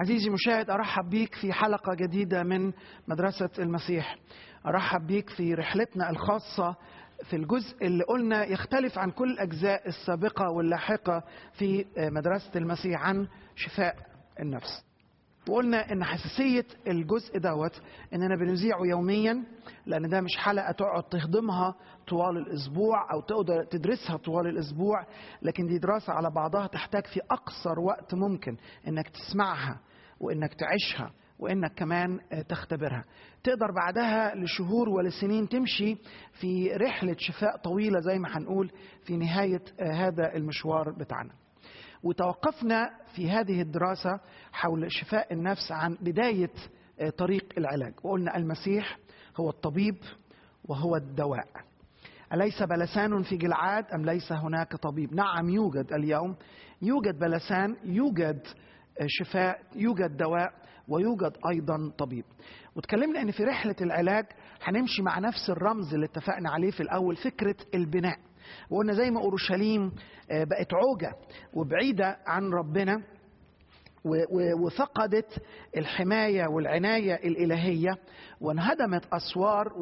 عزيزي المشاهد ارحب بيك في حلقه جديده من مدرسه المسيح ارحب بيك في رحلتنا الخاصه في الجزء اللي قلنا يختلف عن كل الاجزاء السابقه واللاحقه في مدرسه المسيح عن شفاء النفس وقلنا ان حساسيه الجزء دوت اننا بنذيعه يوميا لان ده مش حلقه تقعد تهضمها طوال الاسبوع او تقدر تدرسها طوال الاسبوع لكن دي دراسه على بعضها تحتاج في اقصر وقت ممكن انك تسمعها وانك تعيشها وانك كمان تختبرها تقدر بعدها لشهور ولسنين تمشي في رحله شفاء طويله زي ما هنقول في نهايه هذا المشوار بتاعنا وتوقفنا في هذه الدراسة حول شفاء النفس عن بداية طريق العلاج وقلنا المسيح هو الطبيب وهو الدواء أليس بلسان في جلعاد أم ليس هناك طبيب نعم يوجد اليوم يوجد بلسان يوجد شفاء يوجد دواء ويوجد أيضا طبيب وتكلمنا أن في رحلة العلاج هنمشي مع نفس الرمز اللي اتفقنا عليه في الأول فكرة البناء وقلنا زي ما اورشليم بقت عوجه وبعيده عن ربنا وفقدت الحمايه والعنايه الالهيه وانهدمت اسوار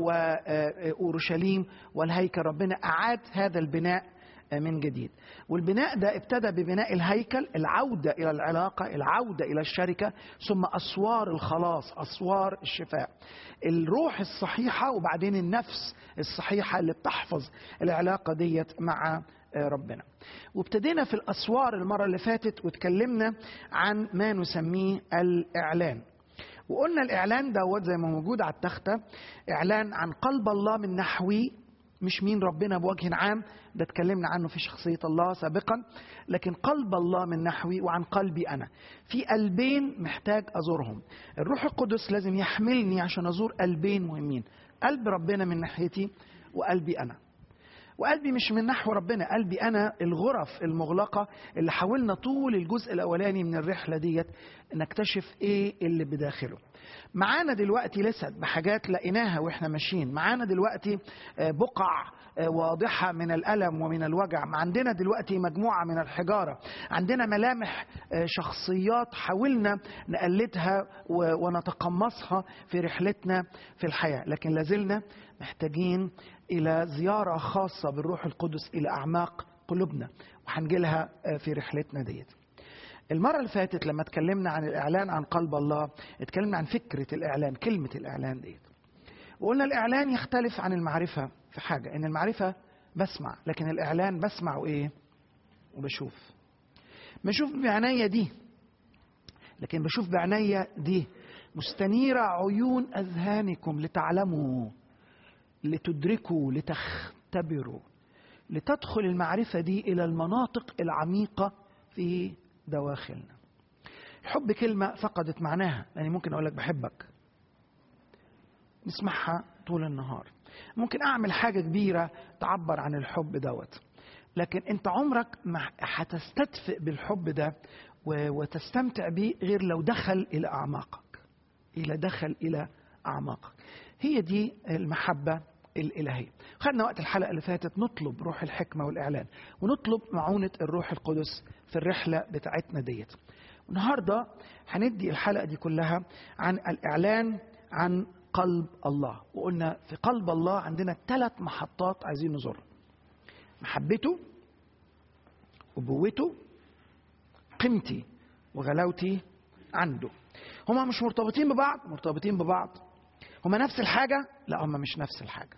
واورشليم والهيكل ربنا اعاد هذا البناء من جديد والبناء ده ابتدى ببناء الهيكل العودة إلى العلاقة العودة إلى الشركة ثم أسوار الخلاص أسوار الشفاء الروح الصحيحة وبعدين النفس الصحيحة اللي بتحفظ العلاقة ديت مع ربنا وابتدينا في الأسوار المرة اللي فاتت وتكلمنا عن ما نسميه الإعلان وقلنا الإعلان دوت زي ما موجود على التختة إعلان عن قلب الله من نحوي مش مين ربنا بوجه عام ده اتكلمنا عنه في شخصية الله سابقا لكن قلب الله من نحوي وعن قلبي أنا في قلبين محتاج أزورهم الروح القدس لازم يحملني عشان أزور قلبين مهمين قلب ربنا من ناحيتي وقلبي أنا وقلبي مش من نحو ربنا قلبي أنا الغرف المغلقة اللي حاولنا طول الجزء الأولاني من الرحلة ديت نكتشف إيه اللي بداخله معانا دلوقتي لسه بحاجات لقيناها واحنا ماشيين معانا دلوقتي بقع واضحة من الألم ومن الوجع عندنا دلوقتي مجموعة من الحجارة عندنا ملامح شخصيات حاولنا نقلدها ونتقمصها في رحلتنا في الحياة لكن لازلنا محتاجين إلى زيارة خاصة بالروح القدس إلى أعماق قلوبنا وهنجيلها في رحلتنا ديت المرة اللي فاتت لما اتكلمنا عن الإعلان عن قلب الله اتكلمنا عن فكرة الإعلان كلمة الإعلان ديت وقلنا الإعلان يختلف عن المعرفة في حاجة إن المعرفة بسمع لكن الإعلان بسمع وإيه وبشوف بشوف بعناية دي لكن بشوف بعناية دي مستنيرة عيون أذهانكم لتعلموا لتدركوا لتختبروا لتدخل المعرفة دي إلى المناطق العميقة في دواخلنا الحب كلمة فقدت معناها يعني ممكن أقول لك بحبك نسمعها طول النهار ممكن أعمل حاجة كبيرة تعبر عن الحب دوت لكن أنت عمرك ما هتستدفئ بالحب ده وتستمتع بيه غير لو دخل إلى أعماقك إلى دخل إلى أعماقك هي دي المحبة الإلهية خدنا وقت الحلقة اللي فاتت نطلب روح الحكمة والإعلان ونطلب معونة الروح القدس في الرحلة بتاعتنا ديت النهاردة هندي الحلقة دي كلها عن الإعلان عن قلب الله وقلنا في قلب الله عندنا ثلاث محطات عايزين نزورها محبته أبوته قيمتي وغلاوتي عنده هما مش مرتبطين ببعض مرتبطين ببعض هما نفس الحاجة لا هما مش نفس الحاجة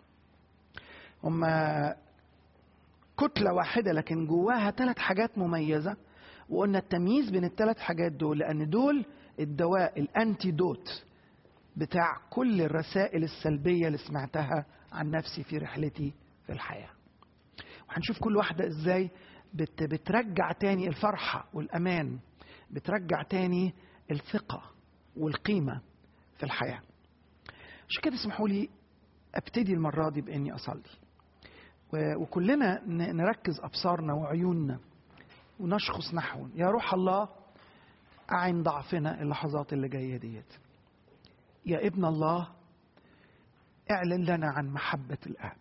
هما كتلة واحدة لكن جواها ثلاث حاجات مميزة وقلنا التمييز بين الثلاث حاجات دول لأن دول الدواء الأنتيدوت بتاع كل الرسائل السلبية اللي سمعتها عن نفسي في رحلتي في الحياة وهنشوف كل واحدة ازاي بت بترجع تاني الفرحة والأمان بترجع تاني الثقة والقيمة في الحياة عشان كده اسمحوا لي ابتدي المرة دي بإني أصلي وكلنا نركز أبصارنا وعيوننا ونشخص نحو يا روح الله أعن ضعفنا اللحظات اللي جاية ديت يا ابن الله اعلن لنا عن محبة الآب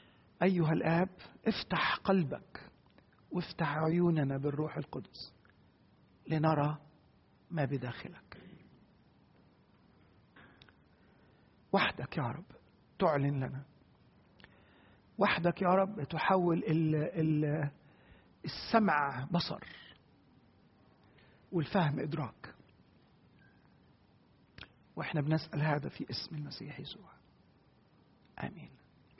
أيها الآب افتح قلبك وافتح عيوننا بالروح القدس لنرى ما بداخلك وحدك يا رب تعلن لنا وحدك يا رب تحول ال ال السمع بصر والفهم ادراك واحنا بنسال هذا في اسم المسيح يسوع امين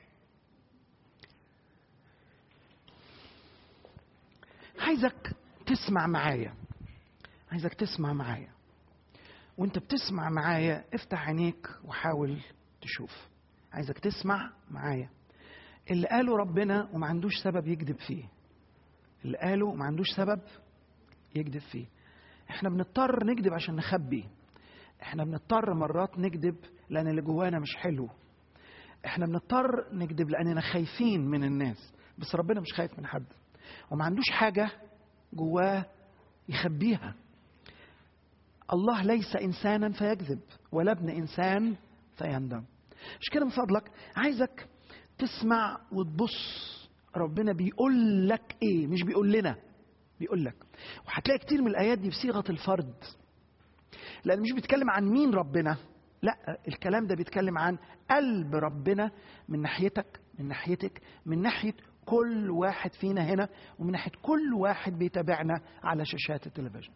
عايزك تسمع معايا عايزك تسمع معايا وانت بتسمع معايا افتح عينيك وحاول تشوف عايزك تسمع معايا اللي قاله ربنا وما عندوش سبب يكذب فيه اللي قاله وما عندوش سبب يكذب فيه احنا بنضطر نكذب عشان نخبي احنا بنضطر مرات نكذب لان اللي جوانا مش حلو احنا بنضطر نكذب لاننا خايفين من الناس بس ربنا مش خايف من حد وما عندوش حاجه جواه يخبيها الله ليس انسانا فيكذب ولا ابن انسان فيندم مش كده من فضلك عايزك تسمع وتبص ربنا بيقول لك ايه مش بيقول لنا بيقول لك وهتلاقي كتير من الايات دي بصيغه الفرد لان مش بيتكلم عن مين ربنا لا الكلام ده بيتكلم عن قلب ربنا من ناحيتك من ناحيتك من ناحيه كل واحد فينا هنا ومن ناحيه كل واحد بيتابعنا على شاشات التلفزيون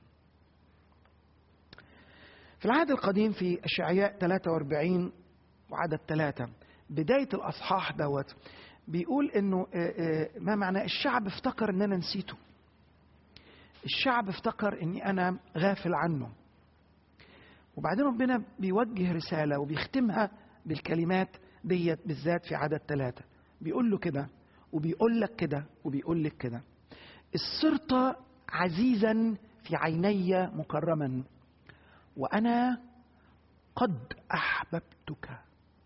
في العهد القديم في اشعياء 43 وعدد ثلاثة بداية الأصحاح دوت بيقول إنه ما معناه الشعب افتكر إن أنا نسيته الشعب افتكر إني أنا غافل عنه وبعدين ربنا بيوجه رسالة وبيختمها بالكلمات ديت بالذات في عدد ثلاثة بيقول له كده وبيقول لك كده وبيقول لك كده الصرت عزيزا في عيني مكرما وأنا قد أحببتك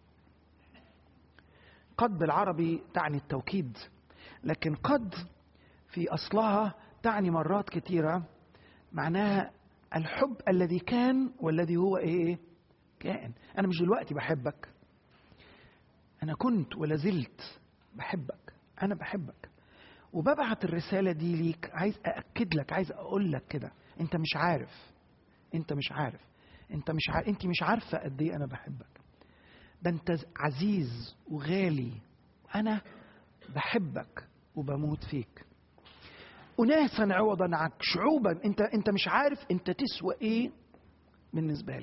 قد بالعربي تعني التوكيد لكن قد في أصلها تعني مرات كثيرة معناها الحب الذي كان والذي هو إيه كائن أنا مش دلوقتي بحبك أنا كنت ولا زلت بحبك أنا بحبك وببعت الرسالة دي ليك عايز أأكد لك عايز أقول لك كده أنت مش عارف أنت مش عارف أنت مش عارف أنت مش عارفة قد إيه أنا بحبك ده أنت عزيز وغالي أنا بحبك وبموت فيك أناسا عوضا عنك شعوبا أنت أنت مش عارف أنت تسوى إيه بالنسبة لي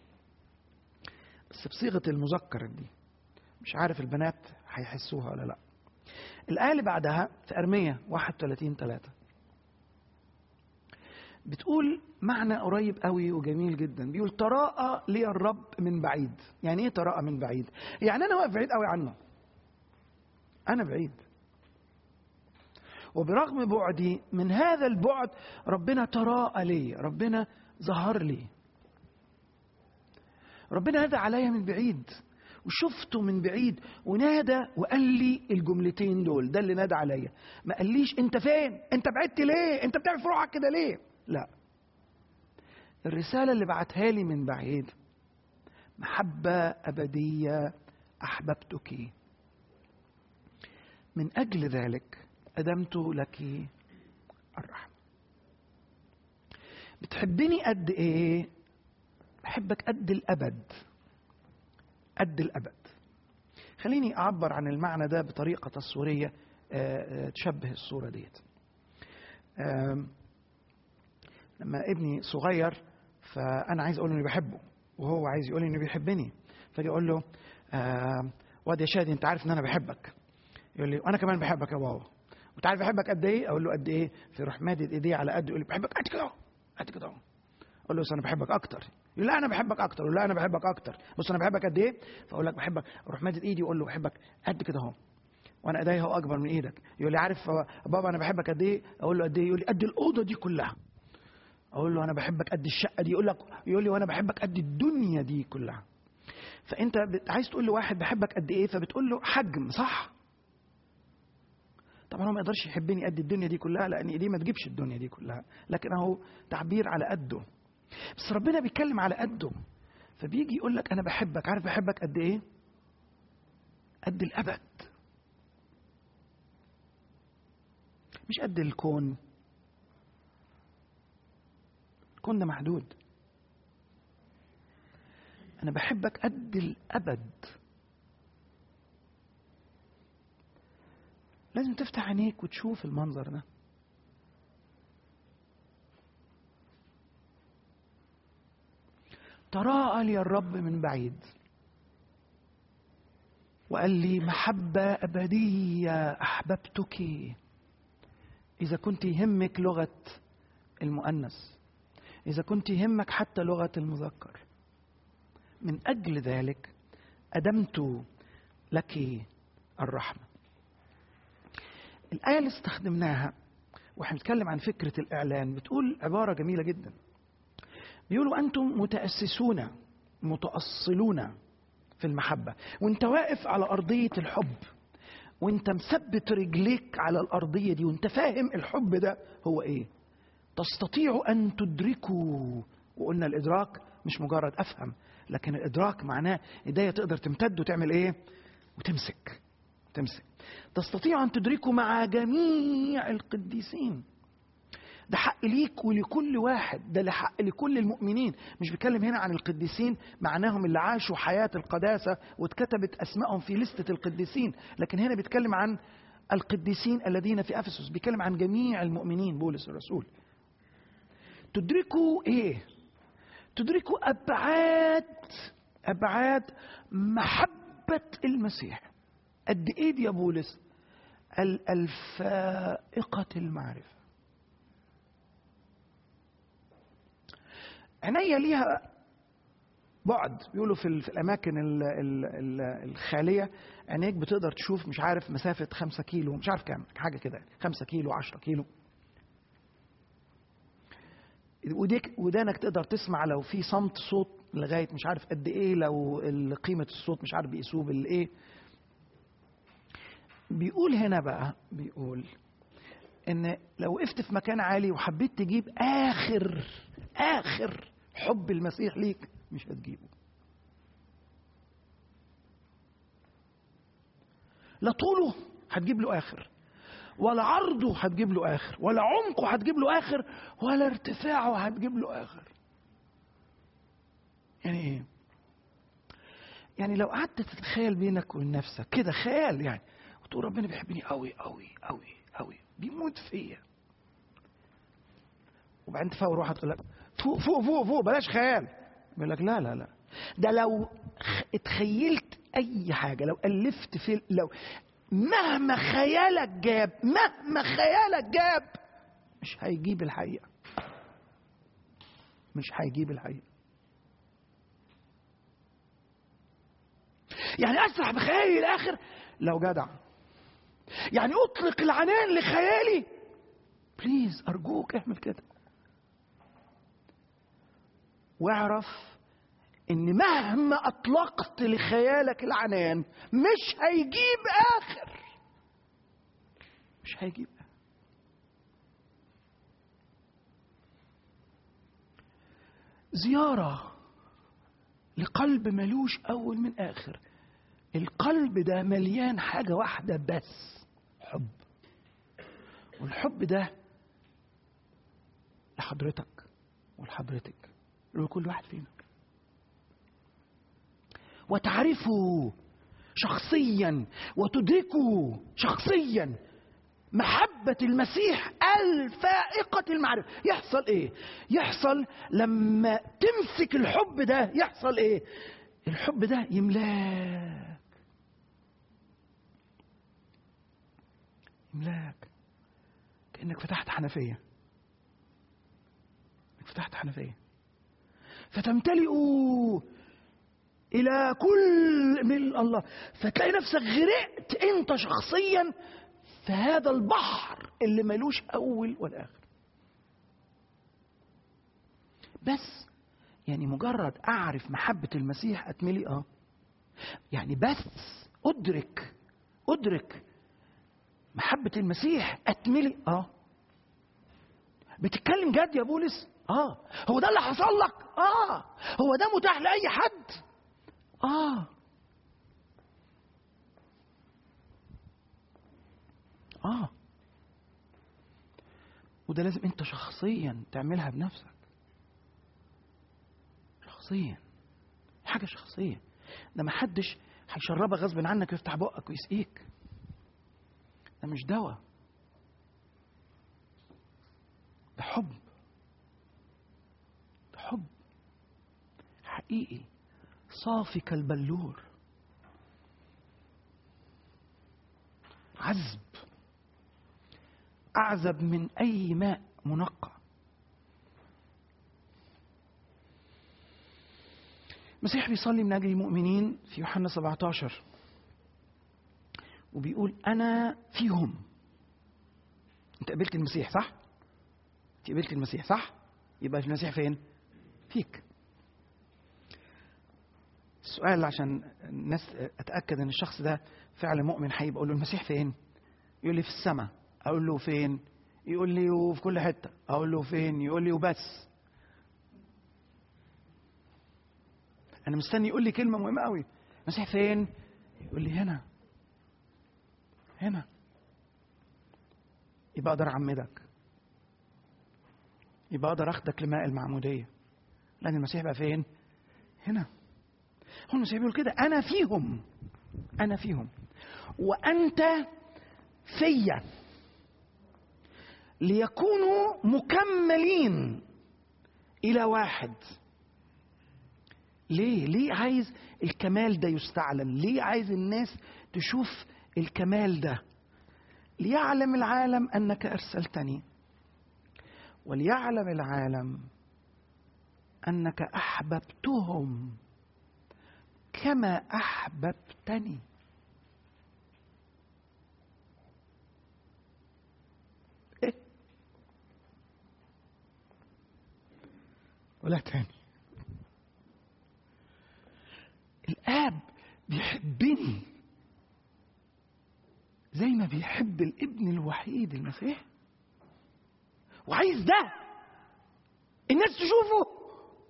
بس بصيغة المذكر دي مش عارف البنات هيحسوها ولا لا الآية اللي بعدها في أرمية 31 3 بتقول معنى قريب قوي وجميل جدا بيقول تراءى لي الرب من بعيد يعني ايه تراءى من بعيد يعني انا واقف بعيد قوي عنه انا بعيد وبرغم بعدي من هذا البعد ربنا تراءى لي ربنا ظهر لي ربنا نادى عليا من بعيد وشفته من بعيد ونادى وقال لي الجملتين دول ده اللي نادى عليا ما قاليش انت فين انت بعدت ليه انت بتعمل في روحك كده ليه لا الرساله اللي بعتها لي من بعيد محبه ابديه احببتك من اجل ذلك ادمت لك الرحمه بتحبني قد ايه بحبك قد الابد قد الابد خليني اعبر عن المعنى ده بطريقه تصويريه تشبه الصوره ديت لما ابني صغير فانا عايز اقول اني بحبه وهو عايز يقول انه بيحبني فاجي اقول له واد يا شادي انت عارف ان انا بحبك يقول لي وانا كمان بحبك يا بابا وانت عارف بحبك قد ايه اقول له قد ايه فيروح مادد ايديه على قد يقول لي بحبك قد كده قد كده اقول له بس انا بحبك اكتر يقول لا انا بحبك اكتر يقول لا انا بحبك اكتر بص انا بحبك قد ايه فاقول لك بحبك اروح مادد ايدي واقول له بحبك قد كده اهو وانا ايديا هو اكبر من ايدك يقول لي عارف بابا انا بحبك قد ايه اقول له قد ايه يقول لي قد الاوضه دي كلها اقول له انا بحبك قد الشقه دي يقول لك يقول لي وانا بحبك قد الدنيا دي كلها فانت عايز تقول لواحد بحبك قد ايه فبتقول له حجم صح طبعا هو ما يقدرش يحبني قد الدنيا دي كلها لان ايديه ما تجيبش الدنيا دي كلها لكن اهو تعبير على قده بس ربنا بيتكلم على قده فبيجي يقول لك انا بحبك عارف بحبك قد ايه قد الابد مش قد الكون الكون ده محدود انا بحبك قد الابد لازم تفتح عينيك وتشوف المنظر ده تراءى لي الرب من بعيد وقال لي محبة أبدية أحببتك إذا كنت يهمك لغة المؤنث إذا كنت يهمك حتى لغة المذكر من أجل ذلك أدمت لك الرحمة الآية اللي استخدمناها واحنا بنتكلم عن فكرة الإعلان بتقول عبارة جميلة جدا بيقولوا أنتم متأسسون متأصلون في المحبة وانت واقف على أرضية الحب وانت مثبت رجليك على الأرضية دي وانت فاهم الحب ده هو ايه تستطيع أن تدركوا وقلنا الإدراك مش مجرد أفهم لكن الإدراك معناه إيديا تقدر تمتد وتعمل ايه وتمسك تمسك تستطيع أن تدركوا مع جميع القديسين ده حق ليك ولكل واحد ده حق لكل المؤمنين مش بيتكلم هنا عن القديسين معناهم اللي عاشوا حياة القداسة واتكتبت أسمائهم في لستة القديسين لكن هنا بيتكلم عن القديسين الذين في أفسس بيتكلم عن جميع المؤمنين بولس الرسول تدركوا إيه تدركوا أبعاد أبعاد محبة المسيح قد إيه دي يا بولس الفائقة المعرفة عينيا ليها بعد بيقولوا في, في الاماكن ال ال ال الخاليه عينيك بتقدر تشوف مش عارف مسافه خمسة كيلو مش عارف كام حاجه كده خمسة كيلو عشرة كيلو وديك ودانك تقدر تسمع لو في صمت صوت لغايه مش عارف قد ايه لو قيمه الصوت مش عارف بيقيسوه بالايه بيقول هنا بقى بيقول ان لو وقفت في مكان عالي وحبيت تجيب اخر اخر حب المسيح ليك مش هتجيبه لا طوله هتجيب له اخر ولا عرضه هتجيب له اخر ولا عمقه هتجيب له اخر ولا ارتفاعه هتجيب له اخر يعني ايه يعني لو قعدت تتخيل بينك وبين نفسك كده خيال يعني وتقول ربنا بيحبني قوي قوي قوي قوي بيموت فيا وبعدين تفوق روحك تقول لك فوق فوق فوق فوق بلاش خيال يقول لك لا لا لا ده لو اتخيلت اي حاجه لو الفت في لو مهما خيالك جاب مهما خيالك جاب مش هيجيب الحقيقه مش هيجيب الحقيقه يعني اسرح بخيالي الاخر لو جدع يعني اطلق العنان لخيالي بليز ارجوك اعمل كده واعرف ان مهما اطلقت لخيالك العنان مش هيجيب اخر مش هيجيب آخر. زيارة لقلب ملوش أول من آخر القلب ده مليان حاجة واحدة بس حب والحب ده لحضرتك ولحضرتك لكل واحد فينا وتعرفوا شخصيا وتدركوا شخصيا محبة المسيح الفائقة المعرفة يحصل ايه يحصل لما تمسك الحب ده يحصل ايه الحب ده يملاك يملاك كأنك فتحت حنفية فتحت حنفية فتمتلئوا إلى كل من الله فتلاقي نفسك غرقت أنت شخصيا في هذا البحر اللي ملوش أول ولا آخر بس يعني مجرد أعرف محبة المسيح أتملي آه يعني بس أدرك أدرك محبة المسيح أتملي آه بتتكلم جد يا بولس اه هو ده اللي حصل لك اه هو ده متاح لاي حد اه اه وده لازم انت شخصيا تعملها بنفسك شخصيا حاجة شخصية ده ما حدش هيشربك غصب عنك ويفتح بقك ويسقيك ده مش دواء ده حب ده حب حقيقي صافي كالبلور عذب أعذب من أي ماء منقى المسيح بيصلي من أجل المؤمنين في يوحنا 17 وبيقول أنا فيهم أنت قبلت المسيح صح؟ أنت قبلت المسيح صح؟ يبقى المسيح فين؟ فيك السؤال عشان الناس اتاكد ان الشخص ده فعلا مؤمن هيبقى اقول له المسيح فين؟ يقول لي في السماء اقول له فين؟ يقول لي وفي كل حته اقول له فين؟ يقول لي وبس انا مستني يقول لي كلمه مهمه قوي المسيح فين؟ يقول لي هنا هنا يبقى اقدر اعمدك يبقى اقدر اخدك لماء المعموديه لان المسيح بقى فين؟ هنا هو المسيح بيقول كده انا فيهم انا فيهم وانت فيا ليكونوا مكملين الى واحد ليه ليه عايز الكمال ده يستعلن ليه عايز الناس تشوف الكمال ده ليعلم العالم انك ارسلتني وليعلم العالم انك احببتهم كما احببتني ايه ولا تاني الاب بيحبني زي ما بيحب الابن الوحيد المسيح وعايز ده الناس تشوفه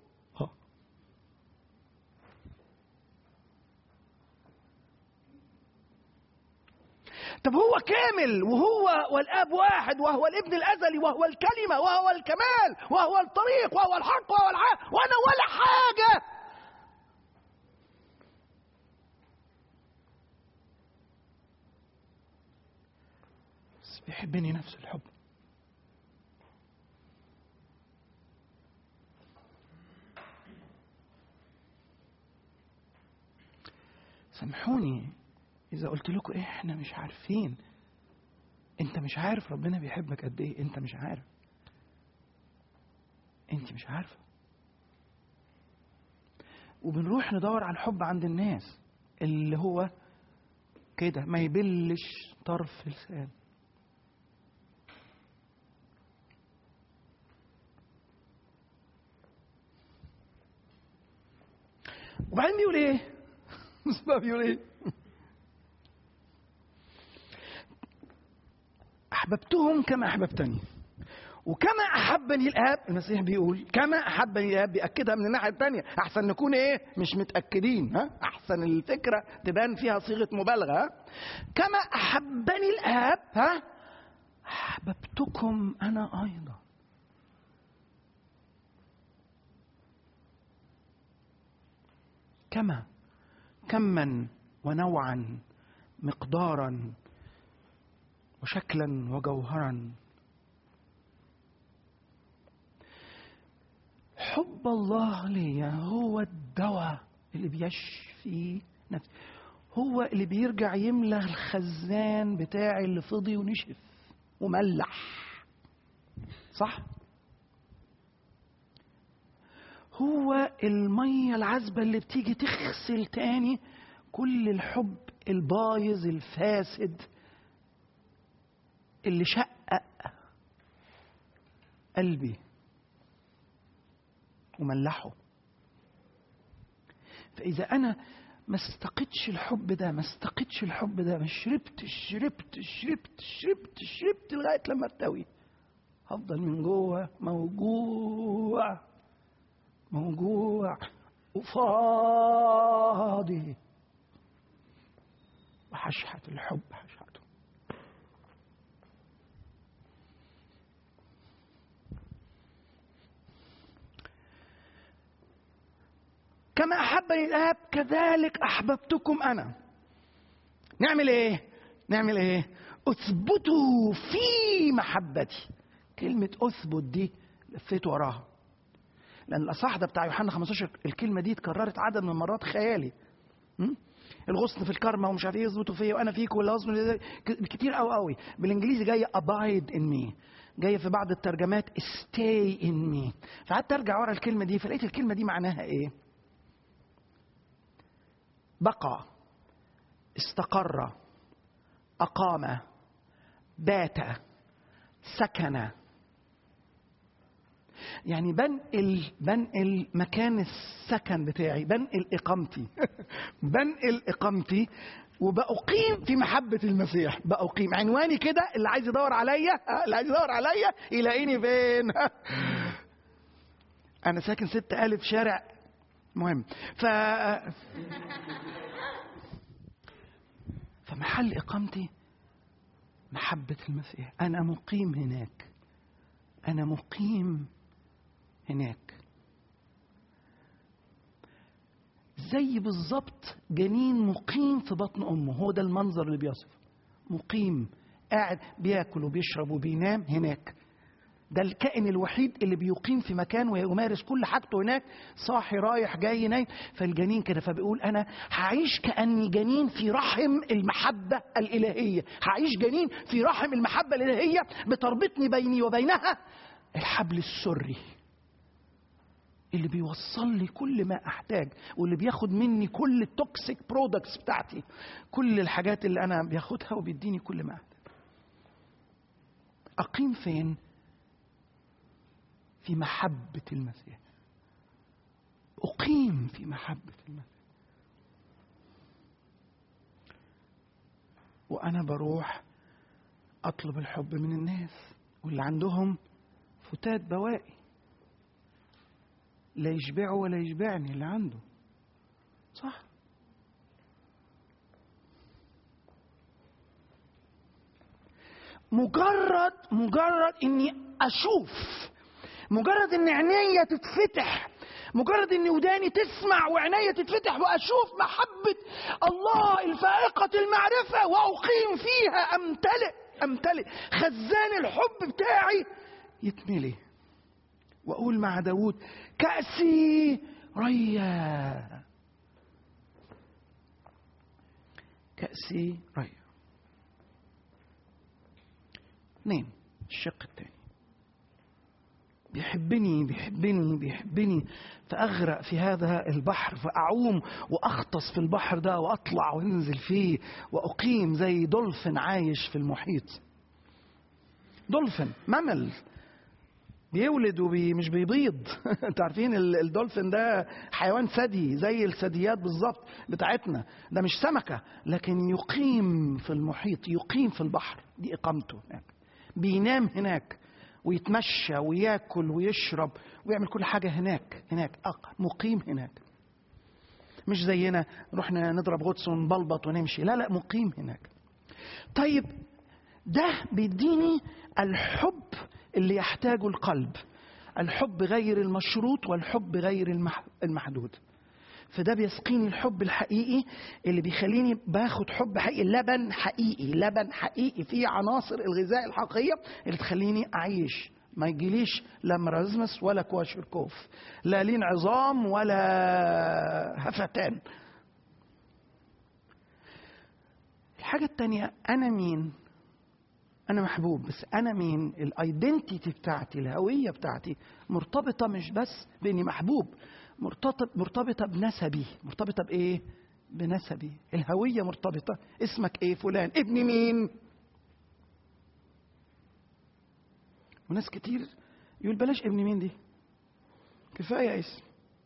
طب هو كامل وهو والاب واحد وهو الابن الازلي وهو الكلمه وهو الكمال وهو الطريق وهو الحق وهو الحق وانا ولا حاجه بس بيحبني نفس الحب سامحوني إذا قلت لكم إيه إحنا مش عارفين أنت مش عارف ربنا بيحبك قد إيه أنت مش عارف أنت مش عارفة وبنروح ندور على الحب عند الناس اللي هو كده ما يبلش طرف لسان وبعدين بيقول ايه؟ بقى بيقول ايه؟ احببتهم كما احببتني وكما احبني الاب المسيح بيقول كما احبني الاب بياكدها من الناحيه الثانيه احسن نكون ايه مش متاكدين ها احسن الفكره تبان فيها صيغه مبالغه ها؟ كما احبني الاب ها احببتكم انا ايضا كما كما ونوعا مقدارا وشكلا وجوهرا حب الله لي هو الدواء اللي بيشفي نفسي هو اللي بيرجع يملى الخزان بتاعي اللي فضي ونشف وملح صح هو المية العذبة اللي بتيجي تغسل تاني كل الحب البايظ الفاسد اللي شقق قلبي وملحه فإذا أنا ما استقدش الحب ده ما استقدش الحب ده ما شربت شربت شربت شربت شربت لغاية لما ارتوي هفضل من جوه موجوع موجوع وفاضي وحشحت الحب حشحته كما احبني الاب كذلك احببتكم انا نعمل ايه نعمل ايه اثبتوا في محبتي كلمه اثبت دي لفيت وراها لان الاصح ده بتاع يوحنا 15 الكلمه دي اتكررت عدد من المرات خيالي م? الغصن في الكرمة ومش عارف ايه يظبطوا فيا وانا فيك ولا غصن كتير قوي قوي بالانجليزي جايه abide in me جايه في بعض الترجمات stay in me فقعدت ارجع ورا الكلمه دي فلقيت الكلمه دي معناها ايه بقى استقر اقام بات سكن يعني بنقل بنقل مكان السكن بتاعي بنقل اقامتي بنقل اقامتي وبأقيم في محبة المسيح بأقيم عنواني كده اللي عايز يدور عليا اللي عايز يدور عليا يلاقيني فين أنا ساكن ست ألف شارع مهم ف فمحل إقامتي محبة المسيح أنا مقيم هناك أنا مقيم هناك زي بالظبط جنين مقيم في بطن امه هو ده المنظر اللي بيصف مقيم قاعد بياكل وبيشرب وبينام هناك ده الكائن الوحيد اللي بيقيم في مكان ويمارس كل حاجته هناك صاحي رايح جاي نايم فالجنين كده فبيقول انا هعيش كاني جنين في رحم المحبه الالهيه هعيش جنين في رحم المحبه الالهيه بتربطني بيني وبينها الحبل السري اللي بيوصل لي كل ما احتاج واللي بياخد مني كل التوكسيك برودكتس بتاعتي كل الحاجات اللي انا بياخدها وبيديني كل ما احتاج اقيم فين في محبه المسيح اقيم في محبه المسيح وانا بروح اطلب الحب من الناس واللي عندهم فتات بواقي لا يشبعه ولا يشبعني اللي عنده صح مجرد مجرد اني اشوف مجرد ان عينيا تتفتح مجرد ان وداني تسمع وعينيا تتفتح واشوف محبه الله الفائقه المعرفه واقيم فيها امتلئ امتلئ خزان الحب بتاعي يتملي واقول مع داود كأسي ريا كأسي ريا اثنين الشق الثاني بيحبني بيحبني بيحبني فأغرق في هذا البحر فأعوم وأغطس في البحر ده وأطلع وأنزل فيه وأقيم زي دولفين عايش في المحيط دولفين ممل بيولد ومش بيبيض انتوا عارفين الدولفين ده حيوان ثدي زي الثدييات بالظبط بتاعتنا ده مش سمكه لكن يقيم في المحيط يقيم في البحر دي اقامته هناك بينام هناك ويتمشى وياكل ويشرب ويعمل كل حاجه هناك هناك مقيم هناك مش زينا رحنا نضرب غطس ونبلبط ونمشي لا لا مقيم هناك طيب ده بيديني الحب اللي يحتاجه القلب الحب غير المشروط والحب غير المحدود فده بيسقيني الحب الحقيقي اللي بيخليني باخد حب حقيقي لبن حقيقي لبن حقيقي فيه عناصر الغذاء الحقيقيه اللي تخليني اعيش ما يجيليش لا مرازمس ولا كواشركوف لا لين عظام ولا هفتان الحاجة التانية أنا مين انا محبوب بس انا مين الايدنتيتي بتاعتي الهويه بتاعتي مرتبطه مش بس باني محبوب مرتبطه مرتبطه بنسبي مرتبطه بايه بنسبي الهويه مرتبطه اسمك ايه فلان ابن مين وناس كتير يقول بلاش ابن مين دي كفايه اسم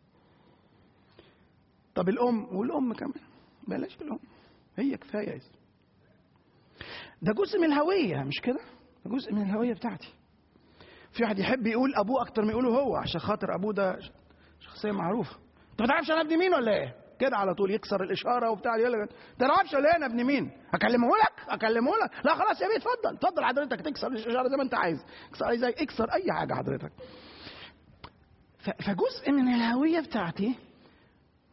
طب الام والام كمان بلاش الام هي كفايه اسم ده جزء من الهوية مش كده؟ ده جزء من الهوية بتاعتي. في واحد يحب يقول أبوه أكتر ما يقوله هو عشان خاطر أبوه ده شخصية معروفة. أنت ما تعرفش أنا ابن مين ولا إيه؟ كده على طول يكسر الإشارة وبتاع يقول لك أنت ما تعرفش ولا إيه أنا ابن مين؟ أكلمه لك؟ أكلمه لك؟ لا خلاص يا بيه اتفضل اتفضل حضرتك تكسر الإشارة زي ما أنت عايز. اكسر أي زي اكسر أي حاجة حضرتك. فجزء من الهوية بتاعتي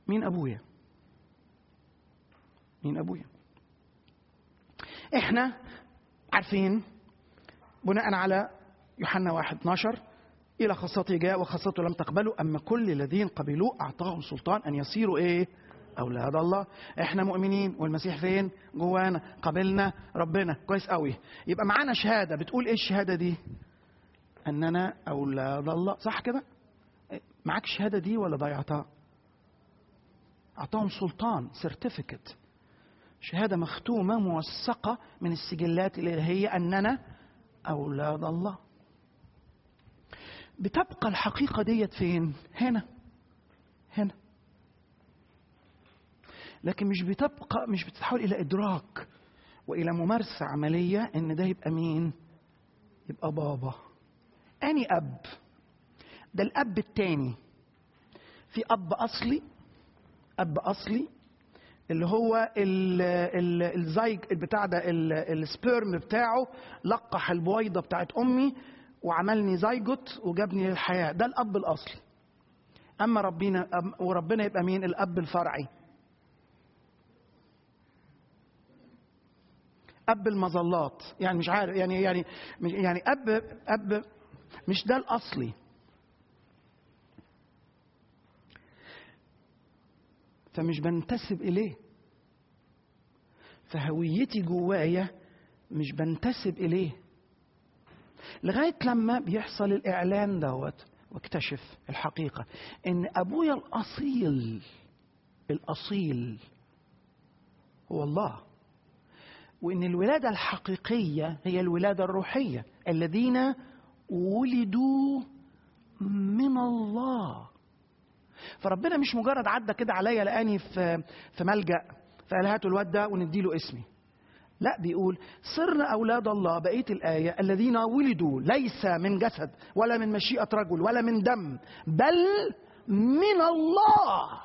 مين ابويا مين ابويا احنا عارفين بناء على يوحنا 1 12 الى خاصته جاء وخاصته لم تقبلوا اما كل الذين قبلوه اعطاهم سلطان ان يصيروا ايه اولاد الله احنا مؤمنين والمسيح فين جوانا قبلنا ربنا كويس قوي يبقى معانا شهاده بتقول ايه الشهاده دي اننا اولاد الله صح كده معاك الشهاده دي ولا ضيعتها اعطاهم سلطان سيرتيفيكت شهاده مختومه موثقه من السجلات الالهيه اننا اولاد الله بتبقى الحقيقه ديت فين هنا هنا لكن مش بتبقى مش بتتحول الى ادراك والى ممارسه عمليه ان ده يبقى مين يبقى بابا اني اب ده الاب التاني في اب اصلي اب اصلي اللي هو ال ال الزيج بتاع ده ال- السبيرم بتاعه لقح البويضه بتاعت امي وعملني زيجوت وجابني للحياه ده الاب الاصلي اما ربنا أم- وربنا يبقى مين الاب الفرعي اب المظلات يعني مش عارف يعني يعني مش- يعني اب اب مش ده الاصلي فمش بنتسب اليه فهويتي جوايا مش بنتسب اليه لغايه لما بيحصل الاعلان دوت واكتشف الحقيقه ان ابويا الاصيل الاصيل هو الله وان الولاده الحقيقيه هي الولاده الروحيه الذين ولدوا من الله فربنا مش مجرد عدى كده عليا لقاني في في ملجا فقال هاتوا الواد ده ونديله اسمي لا بيقول صرنا اولاد الله بقيه الايه الذين ولدوا ليس من جسد ولا من مشيئه رجل ولا من دم بل من الله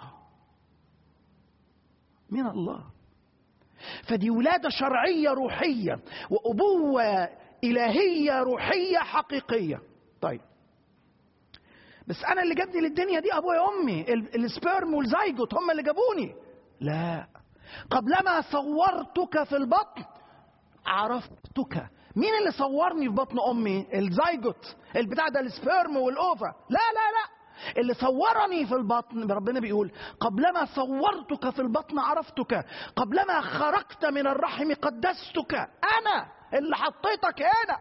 من الله فدي ولاده شرعيه روحيه وابوه الهيه روحيه حقيقيه طيب بس انا اللي جابني للدنيا دي ابويا وامي ال- السبيرم والزيجوت هم اللي جابوني لا قبلما صورتك في البطن عرفتك مين اللي صورني في بطن امي الزيجوت البتاع ده السبيرم والاوفا لا لا لا اللي صورني في البطن ربنا بيقول قبلما صورتك في البطن عرفتك قبلما خرجت من الرحم قدستك انا اللي حطيتك هنا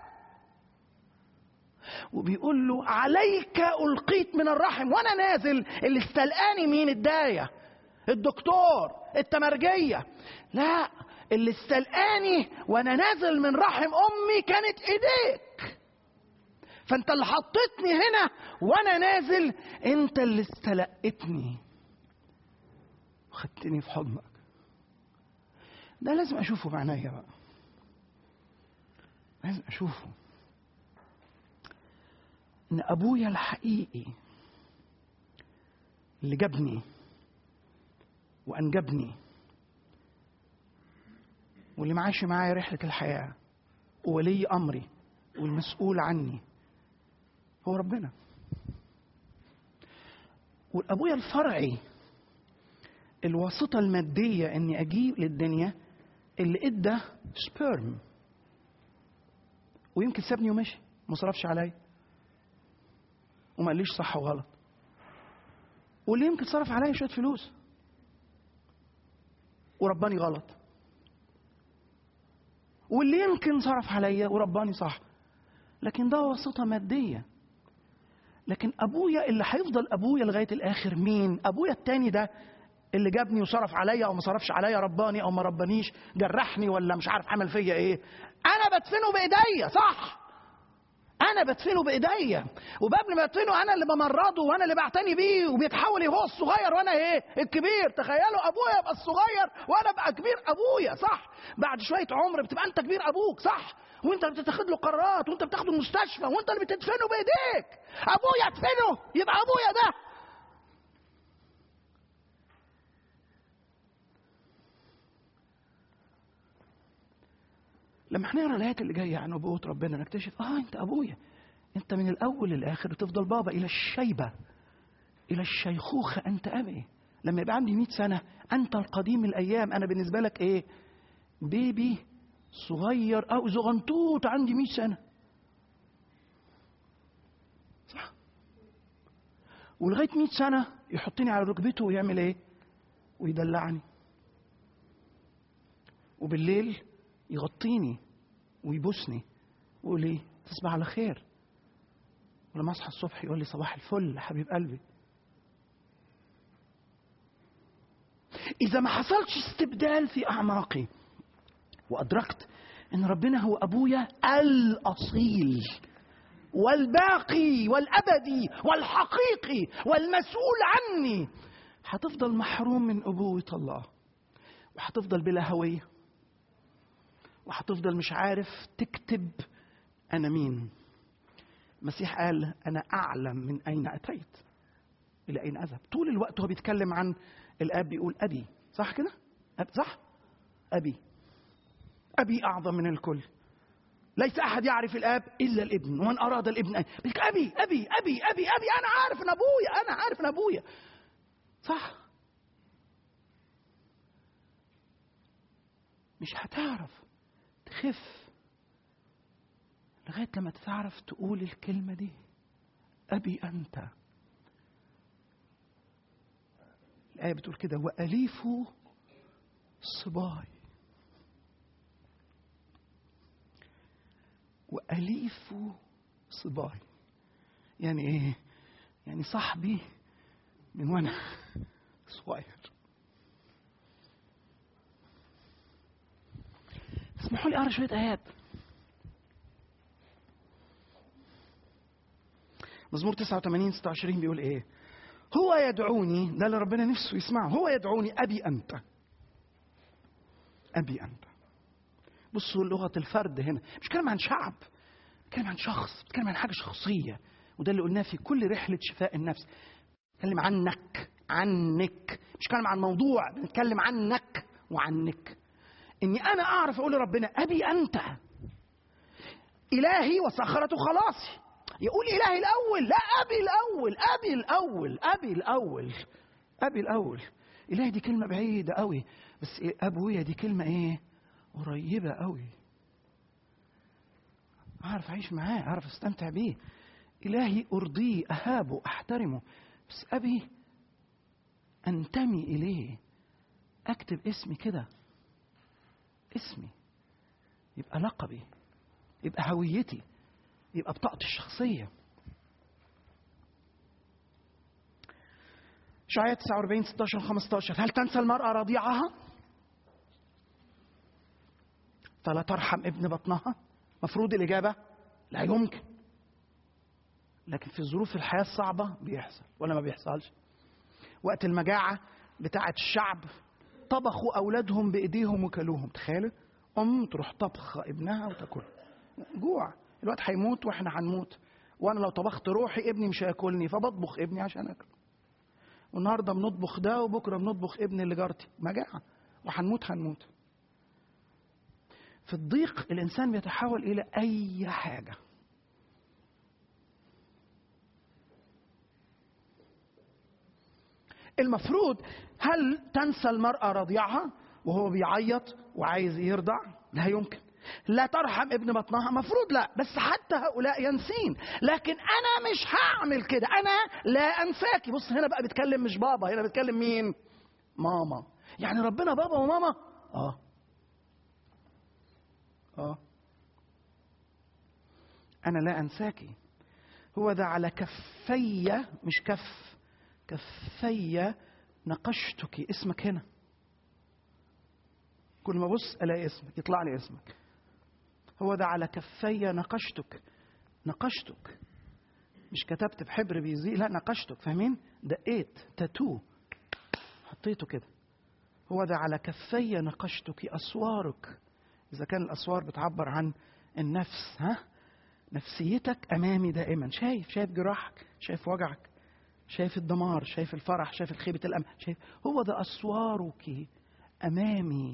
وبيقول له عليك ألقيت من الرحم وأنا نازل اللي استلقاني مين الداية الدكتور التمرجية لا اللي استلقاني وأنا نازل من رحم أمي كانت إيديك فأنت اللي حطيتني هنا وأنا نازل أنت اللي استلقتني وخدتني في حضنك ده لازم أشوفه بعينيا بقى لازم أشوفه ان ابويا الحقيقي اللي جابني وانجبني واللي معاش معايا رحله الحياه وولي امري والمسؤول عني هو ربنا والابويا الفرعي الواسطه الماديه اني اجيب للدنيا اللي ادى سبيرم ويمكن سابني ومشي ما صرفش عليا وما قاليش صح وغلط واللي يمكن صرف عليا شويه فلوس ورباني غلط واللي يمكن صرف عليا ورباني صح لكن ده واسطه ماديه لكن ابويا اللي هيفضل ابويا لغايه الاخر مين ابويا التاني ده اللي جابني وصرف عليا او ما صرفش عليا رباني او ما ربانيش جرحني ولا مش عارف عمل فيا ايه انا بدفنه بايديا صح انا بدفنه بايديا وقبل ما ادفنه انا اللي بمرضه وانا اللي بعتني بيه وبيتحول هو الصغير وانا ايه الكبير تخيلوا ابويا يبقى الصغير وانا ابقى كبير ابويا صح بعد شويه عمر بتبقى انت كبير ابوك صح وانت اللي بتتخذ له قرارات وانت بتاخده المستشفى وانت اللي بتدفنه بايديك ابويا ادفنه يبقى ابويا ده لما هنقرا الايات اللي جايه عن ابوه ربنا نكتشف اه انت ابويا انت من الاول للاخر بتفضل بابا الى الشيبه الى الشيخوخه انت ابي لما يبقى عندي 100 سنه انت القديم الايام انا بالنسبه لك ايه بيبي صغير او زغنطوط عندي 100 سنه صح ولغايه 100 سنه يحطني على ركبته ويعمل ايه ويدلعني وبالليل يغطيني ويبوسني ويقول لي تصبح على خير ولما اصحى الصبح يقول لي صباح الفل يا حبيب قلبي اذا ما حصلش استبدال في اعماقي وادركت ان ربنا هو ابويا الاصيل والباقي والابدي والحقيقي والمسؤول عني هتفضل محروم من ابوه الله وهتفضل بلا هويه وهتفضل مش عارف تكتب انا مين المسيح قال انا اعلم من اين اتيت الى اين اذهب طول الوقت هو بيتكلم عن الاب بيقول ابي صح كده أب صح ابي ابي اعظم من الكل ليس احد يعرف الاب الا الابن ومن اراد الابن أن ابي ابي ابي ابي ابي انا عارف ان ابويا انا عارف ان ابويا صح مش هتعرف تخف لغايه لما تعرف تقول الكلمه دي ابي انت الايه بتقول كده واليف صباي واليف صباي يعني ايه يعني صاحبي من وانا صغير اسمحوا لي اقرا شويه ايات مزمور 89 26 بيقول ايه هو يدعوني ده اللي ربنا نفسه يسمعه هو يدعوني ابي انت ابي انت بصوا لغه الفرد هنا مش بتكلم عن شعب بتكلم عن شخص بتكلم عن حاجه شخصيه وده اللي قلناه في كل رحله شفاء النفس بتكلم عنك عنك مش بتكلم عن موضوع بنتكلم عنك وعنك اني انا اعرف اقول لربنا ابي انت الهي وسخرة خلاصي يقول الهي الاول لا ابي الاول ابي الاول ابي الاول ابي الاول الهي دي كلمه بعيده قوي بس إيه ابويا دي كلمه ايه قريبه قوي اعرف اعيش معاه اعرف استمتع بيه الهي ارضيه اهابه احترمه بس ابي انتمي اليه اكتب اسمي كده اسمي يبقى لقبي يبقى هويتي يبقى بطاقتي الشخصية شعية 49 16 15 هل تنسى المرأة رضيعها؟ فلا ترحم ابن بطنها؟ مفروض الإجابة لا يمكن لكن في ظروف الحياة الصعبة بيحصل ولا ما بيحصلش وقت المجاعة بتاعة الشعب طبخوا أولادهم بإيديهم وكلوهم تخيلوا أم تروح طبخة ابنها وتاكل جوع الوقت هيموت واحنا هنموت وانا لو طبخت روحي ابني مش هياكلني فبطبخ ابني عشان اكله والنهارده بنطبخ ده وبكره بنطبخ ابن اللي جارتي مجاعه وهنموت هنموت في الضيق الانسان بيتحول الى اي حاجه المفروض هل تنسى المرأة رضيعها وهو بيعيط وعايز يرضع؟ لا يمكن لا ترحم ابن بطنها مفروض لا بس حتى هؤلاء ينسين لكن انا مش هعمل كده انا لا انساكي بص هنا بقى بيتكلم مش بابا هنا بيتكلم مين ماما يعني ربنا بابا وماما اه اه انا لا انساكي هو ده على كفي مش كف كفي نقشتك اسمك هنا كل ما ابص الاقي اسمك يطلع لي اسمك هو ده على كفي نقشتك نقشتك مش كتبت بحبر بيزيق لا نقشتك فاهمين دقيت تاتو حطيته كده هو ده على كفي نقشتك اسوارك اذا كان الاسوار بتعبر عن النفس ها نفسيتك امامي دائما شايف شايف جراحك شايف وجعك شايف الدمار شايف الفرح شايف الخيبة الأمل شايف هو ده أسوارك أمامي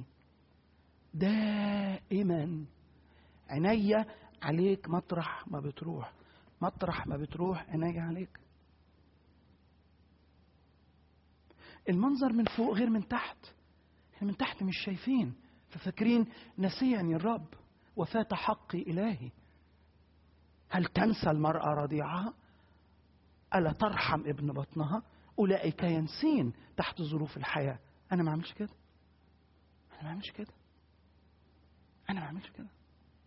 دائما عينيا عليك مطرح ما بتروح مطرح ما بتروح عينيا عليك المنظر من فوق غير من تحت احنا من تحت مش شايفين ففاكرين نسيني الرب وفات حقي إلهي هل تنسى المرأة رضيعها ألا ترحم ابن بطنها أولئك ينسين تحت ظروف الحياة أنا ما أعملش كده أنا ما أعملش كده أنا ما أعملش كده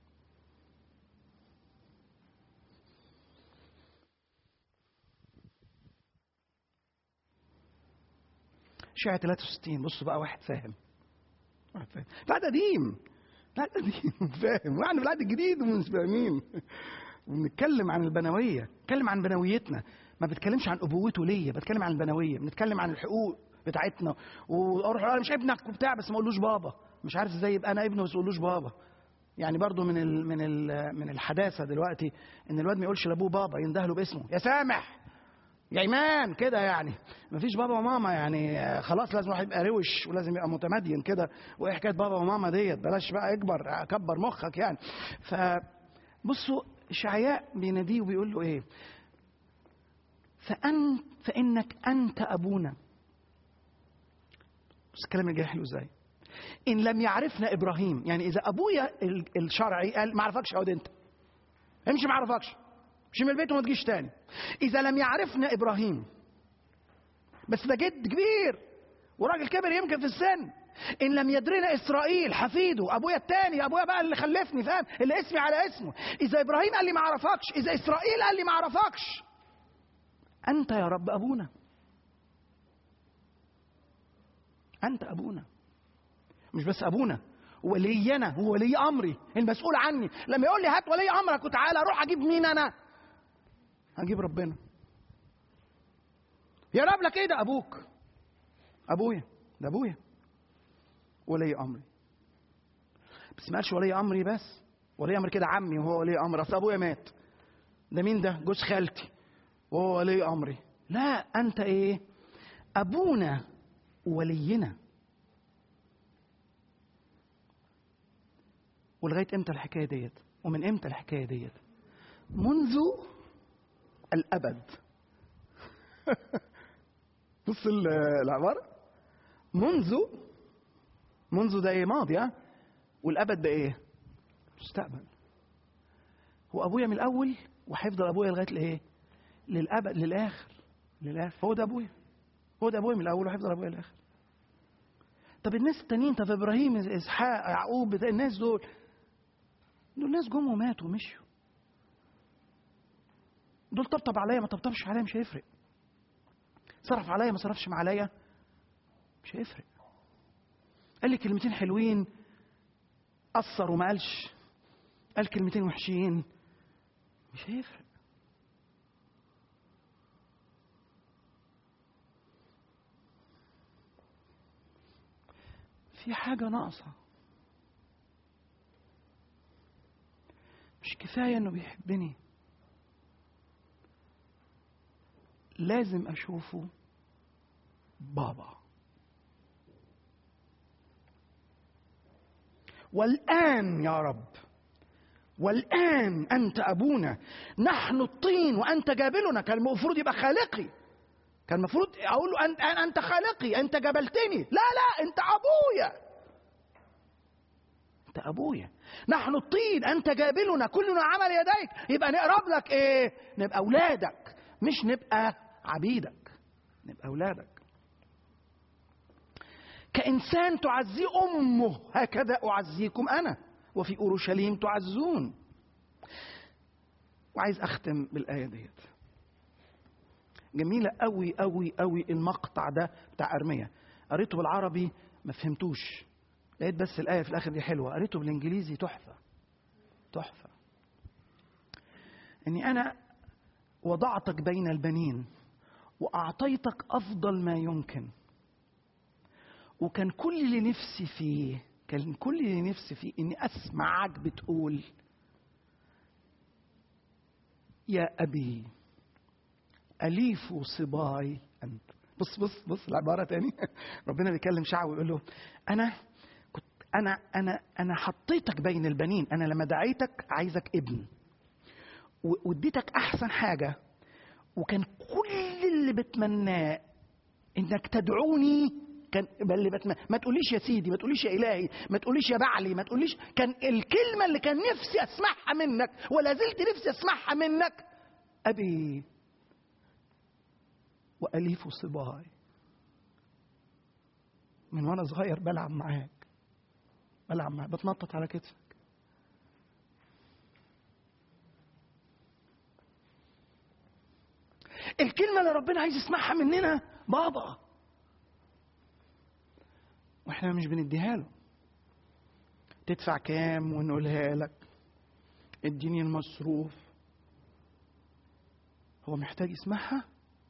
شيعة 63 بصوا بقى واحد فاهم واحد فاهم العهد قديم العهد قديم فاهم واحنا في العهد الجديد ومش فاهمين بنتكلم عن البنوية بنتكلم عن بنويتنا ما بتكلمش عن ابوته ليا بتكلم عن البنوية بنتكلم عن الحقوق بتاعتنا واروح انا مش ابنك وبتاع بس ما اقولوش بابا مش عارف ازاي يبقى انا ابنه بس ما اقولوش بابا يعني برضو من ال من ال من الحداثه دلوقتي ان الواد ما يقولش لابوه بابا ينده له باسمه يا سامح يا ايمان كده يعني مفيش بابا وماما يعني خلاص لازم واحد يبقى روش ولازم يبقى متمدين كده وايه حكايه بابا وماما ديت بلاش بقى اكبر كبر مخك يعني فبصوا اشعياء بيناديه وبيقول له ايه فأن فإنك أنت أبونا بس الكلام اللي جاي حلو ازاي إن لم يعرفنا إبراهيم يعني إذا أبويا الشرعي قال ما عرفكش اقعد أنت امشي ما عرفكش امشي من البيت وما تجيش تاني إذا لم يعرفنا إبراهيم بس ده جد كبير وراجل كبر يمكن في السن ان لم يدرنا اسرائيل حفيده ابويا التاني ابويا بقى اللي خلفني فاهم اللي اسمي على اسمه اذا ابراهيم قال لي ما اعرفكش اذا اسرائيل قال لي ما اعرفكش انت يا رب ابونا انت ابونا مش بس ابونا ولينا هو ولي امري المسؤول عني لما يقول لي هات ولي امرك وتعالى اروح اجيب مين انا هجيب ربنا يا رب لك ايه ده ابوك ابويا ده ابويا ولي امري بس ما قالش ولي امري بس ولي امر كده عمي وهو ولي امر اصل ابويا مات ده مين ده جوز خالتي وهو ولي امري لا انت ايه ابونا ولينا ولغايه امتى الحكايه ديت ومن امتى الحكايه ديت منذ الابد بص العباره منذ منذ ده ايه ماضي ها والابد ده ايه مستقبل هو ابويا من الاول وهيفضل ابويا لغايه الايه للابد للاخر للاخر فهو ده ابويا هو ده ابويا من الاول وهيفضل ابويا للاخر طب الناس التانيين طب ابراهيم اسحاق يعقوب الناس دول دول ناس جم وماتوا ومشوا دول طبطب عليا ما طبطبش عليا مش هيفرق صرف عليا ما صرفش عليا مش هيفرق قال لي كلمتين حلوين أثر وما قالش قال كلمتين وحشين مش هيفرق في حاجة ناقصة مش كفاية إنه بيحبني لازم أشوفه بابا والآن يا رب والآن أنت أبونا نحن الطين وأنت جابلنا كان المفروض يبقى خالقي كان المفروض أقول له أنت, أنت خالقي أنت جبلتني لا لا أنت أبويا أنت أبويا نحن الطين أنت جابلنا كلنا عمل يديك يبقى نقرب لك إيه نبقى أولادك مش نبقى عبيدك نبقى أولادك كإنسان تعزي أمه هكذا أعزيكم أنا وفي أورشليم تعزون وعايز أختم بالآية ديت جميلة قوي قوي قوي المقطع ده بتاع أرمية قريته بالعربي ما فهمتوش لقيت بس الآية في الآخر دي حلوة قريته بالإنجليزي تحفة تحفة إني أنا وضعتك بين البنين وأعطيتك أفضل ما يمكن وكان كل اللي نفسي فيه كان كل اللي نفسي فيه اني اسمعك بتقول يا ابي اليف صباي انت بص بص بص العباره تاني ربنا بيكلم شعبه ويقول له انا كنت انا انا انا حطيتك بين البنين انا لما دعيتك عايزك ابن واديتك احسن حاجه وكان كل اللي بتمناه انك تدعوني كان بل بت- ما تقوليش يا سيدي ما تقوليش يا الهي ما تقوليش يا بعلي ما تقوليش كان الكلمه اللي كان نفسي اسمعها منك ولا زلت نفسي اسمعها منك ابي واليف صباي من وانا صغير بلعب معاك بلعب معاك بتنطط على كتفك الكلمة اللي ربنا عايز يسمعها مننا بابا واحنا مش بنديها له تدفع كام ونقولها لك اديني المصروف هو محتاج يسمعها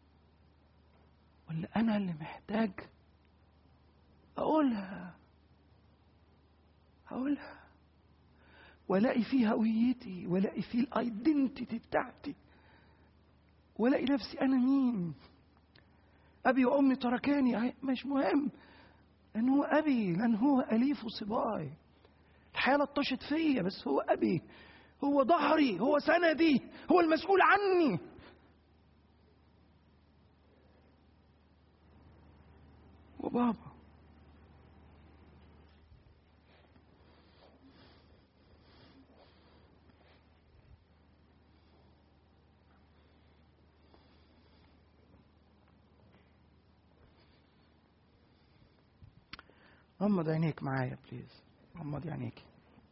ولا انا اللي محتاج اقولها اقولها والاقي فيه هويتي والاقي فيه الايدنتيتي بتاعتي والاقي نفسي انا مين ابي وامي تركاني عي- مش مهم لان هو ابي لان هو اليف صباي الحياه لطشت فيا بس هو ابي هو ظهري هو سندي هو المسؤول عني وبابا غمض عينيك معايا بليز غمض عينيك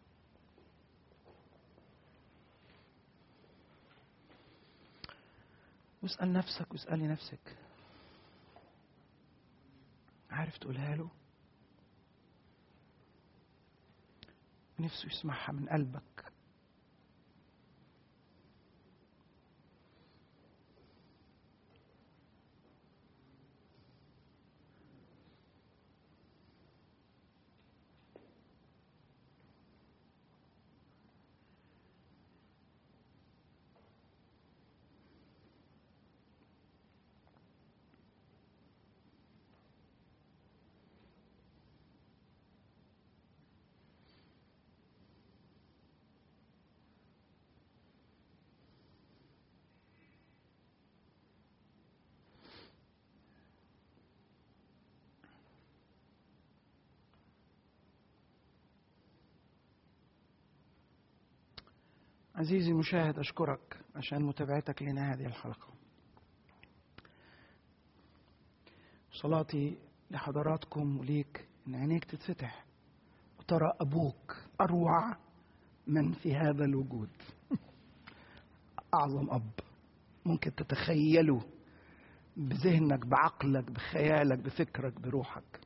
واسأل نفسك واسألي نفسك عارف تقولها له نفسه يسمعها من قلبك عزيزي المشاهد أشكرك عشان متابعتك لنا هذه الحلقة صلاتي لحضراتكم وليك إن عينيك تتفتح وترى أبوك أروع من في هذا الوجود أعظم أب ممكن تتخيله بذهنك بعقلك بخيالك بفكرك بروحك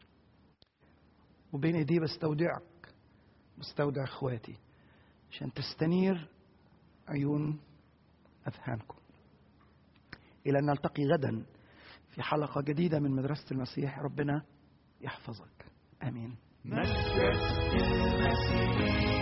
وبين ايديه بستودعك بستودع اخواتي عشان تستنير عيون اذهانكم الى ان نلتقي غدا في حلقه جديده من مدرسه المسيح ربنا يحفظك امين مجد المسيح